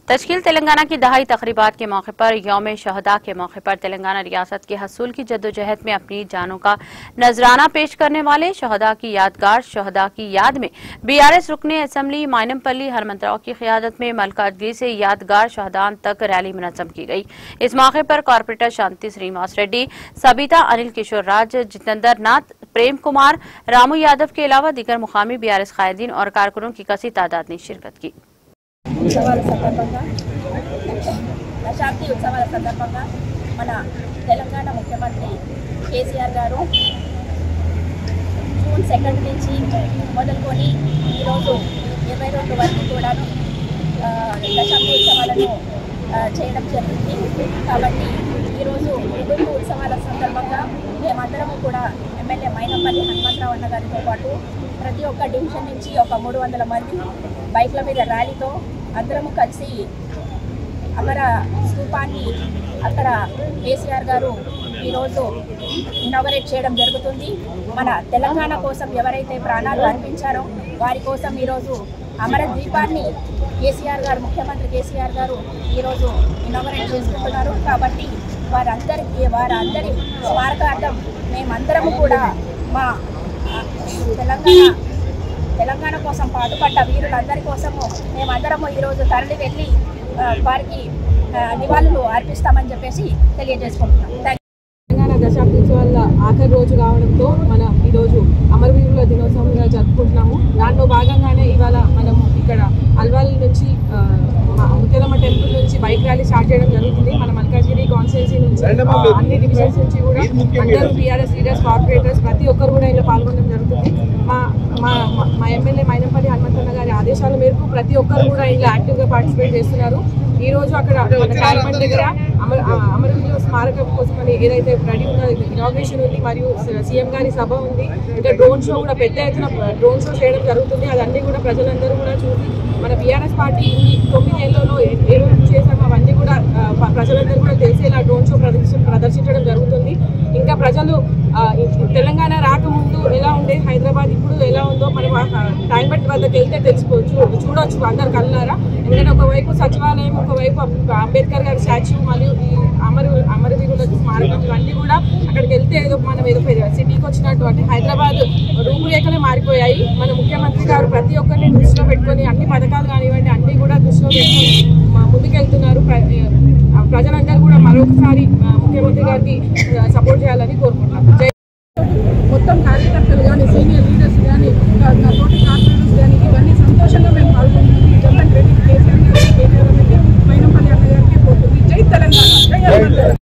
तश्कील तेलंगाना की दहाई तकरीबात के मौके पर यौम शहदा के मौके पर तेलंगाना रियासत के हसूल की जद्दोजहद में अपनी जानों का नजराना पेश करने वाले शहदा की यादगार शहदा की याद में बीआरएस रुकने असम्बली माइनमपल्ली हरमंतराव की क्यादत में मलकाजगिरी से यादगार शहदान तक रैली मुनजम की गई इस मौके पर कॉरपोरेटर शांति श्रीनिवास रेड्डी सबिता अनिल किशोर राज जितेंद्र नाथ प्रेम कुमार रामू यादव के अलावा दीगर मुकामी बीआरएस कायदीन और कारकुनों की कसी तादाद ने शिरकत की ఉత్సవాల సందర్భంగా దశాబ్ది ఉత్సవాల సందర్భంగా మన తెలంగాణ ముఖ్యమంత్రి కేసీఆర్ గారు జూన్ సెకండ్ నుంచి మొదలుకొని ఈరోజు ఇరవై రెండు వరకు కూడాను ఆ, దశాబ్ది ఉత్సవాలను ఆ, చేయడం జరిగింది కాబట్టి ఈరోజు విభిన్న ఉత్సవాల సందర్భంగా మేమందరము కూడా ఎమ్మెల్యే మైనపల్లి హనుమంతరావు అన్న గారితో పాటు ప్రతి ఒక్క డివిజన్ నుంచి ఒక మూడు వందల మంది బైక్ల మీద ర్యాలీతో అందరము కలిసి అమర స్థూపాన్ని అక్కడ కేసీఆర్ గారు ఈరోజు ఇనాగరేట్ చేయడం జరుగుతుంది మన తెలంగాణ కోసం ఎవరైతే ప్రాణాలు అర్పించారో వారి కోసం ఈరోజు అమర ద్వీపాన్ని కేసీఆర్ గారు ముఖ్యమంత్రి కేసీఆర్ గారు ఈరోజు ఇనాగరేట్ చేసుకుంటున్నారు కాబట్టి వారందరికీ వారందరి స్మారకార్థం మేమందరము కూడా మా ఆ, తెలంగాణ తెలంగాణ కోసం పాటుపడ్డ వీరులందరి కోసము మేమందరము ఈరోజు తరలి వెళ్ళి ఆ, వారికి ఆ, నివాళులు అర్పిస్తామని చెప్పేసి తెలియజేసుకుంటున్నాం థ్యాంక్ తెలంగాణ దశాబ్దోత్సవాల ఆఖరి రోజు కావడంతో మనం ఈరోజు అమరవీరుల దినోత్సవంగా జరుపుకుంటున్నాము దాంట్లో భాగంగానే ఇవాళ మనం ఇక్కడ అల్వాల్ నుంచి ఆ, మా ముత్యాలమ్మ టెంపుల్ నుంచి బైక్ ర్యాలీ స్టార్ట్ చేయడం జరుగుతుంది మన మల్కాజ్గిరి కాన్స్టిట్యున్సీ నుంచి ఆ, అన్ని డివిజన్స్ నుంచి కూడా అందరూ టీఆర్ఎస్ లీడర్స్ కార్పొరేటర్స్ ప్రతి ఒక్కరు కూడా ఇలా పాల్గొనడం జరుగుతుంది మా మా మా- మా ఎమ్మెల్యే మైనంపల్లి హనుమంతన్న గారి ఆదేశాల మేరకు ప్రతి ఒక్కరు కూడా ఇలా యాక్టివ్గా పార్టిసిపేట్ చేస్తున్నారు ఈ రోజు అక్కడ మన ట్యాంక్ దగ్గర అమర ఆ, అమరవీరుల స్మారకం కోసం అని ఏదైతే రెడీ ఉన్న ఇనాగ్రేషన్ ఉంది మరియు సీఎం గారి సభ ఉంది ఇంకా డ్రోన్ షో కూడా పెద్ద ఎత్తున డ్రోన్ షో చేయడం జరుగుతుంది అదన్నీ కూడా ప్రజలందరూ కూడా చూసి మన బీఆర్ఎస్ పార్టీ ఈ తొమ్మిది ఏళ్లలో ఏ- ఏమేమి చేశామో అవన్నీ కూడా ఆ, ప- ప్రజలందరూ కూడా తెలిసేలా డ్రోన్ షో ప్రదర్శి ప్రదర్శించడం జరుగుతుంది ఇంకా ప్రజలు ఆ, ఈ తెలంగాణ రాకముందు ఎలా ఉండే హైదరాబాద్ ఇప్పుడు ఎలా ఉందో మనం ఆ ట్యాంక్ బండ్ వద్దకు వెళ్తే తెలుసుకోవచ్చు చూడొచ్చు అందరు కళ్ళారా ఎందుకంటే ఒకవైపు సచివాలయం ఒకవైపు అంబేద్కర్ గారి స్టాచ్యూ మరియు ఈ అమరు అమరవీరుల స్మారకం ఇవన్నీ కూడా అక్కడికి వెళ్తే ఏదో మనం ఏదో పెద్ద సిటీకి వచ్చినట్టు అంటే హైదరాబాద్ రూపురేఖలే మారిపోయాయి మన ముఖ్యమంత్రి గారు ప్రతి ఒక్కరిని దృష్టిలో పెట్టుకొని అన్ని పథకాలు కానివ్వండి అన్ని కూడా దృష్టిలో పెట్టుకొని మా ముందుకెళ్తున్నారు ప్ర- ఆ, ప్రజలందరూ కూడా మరొకసారి ఆ, ముఖ్యమంత్రి గారికి సపోర్ట్ చేయాలని కోరుకుంటున్నాను జై మొత్తం కార్యకర్తలు కానీ సీనియర్ లీడర్స్ కానీ తోటి కార్పొరేటర్స్ కానీ ఇవన్నీ సంతోషంగా మేము పాల్గొంటున్నాం ఈ జన్మన్ రెడ్డి కేసీఆర్ గారికి కేటీఆర్ గారికి మైనంపల్లి అన్న గారికి పోతుంది జై తెలంగాణ జై హనుమంత్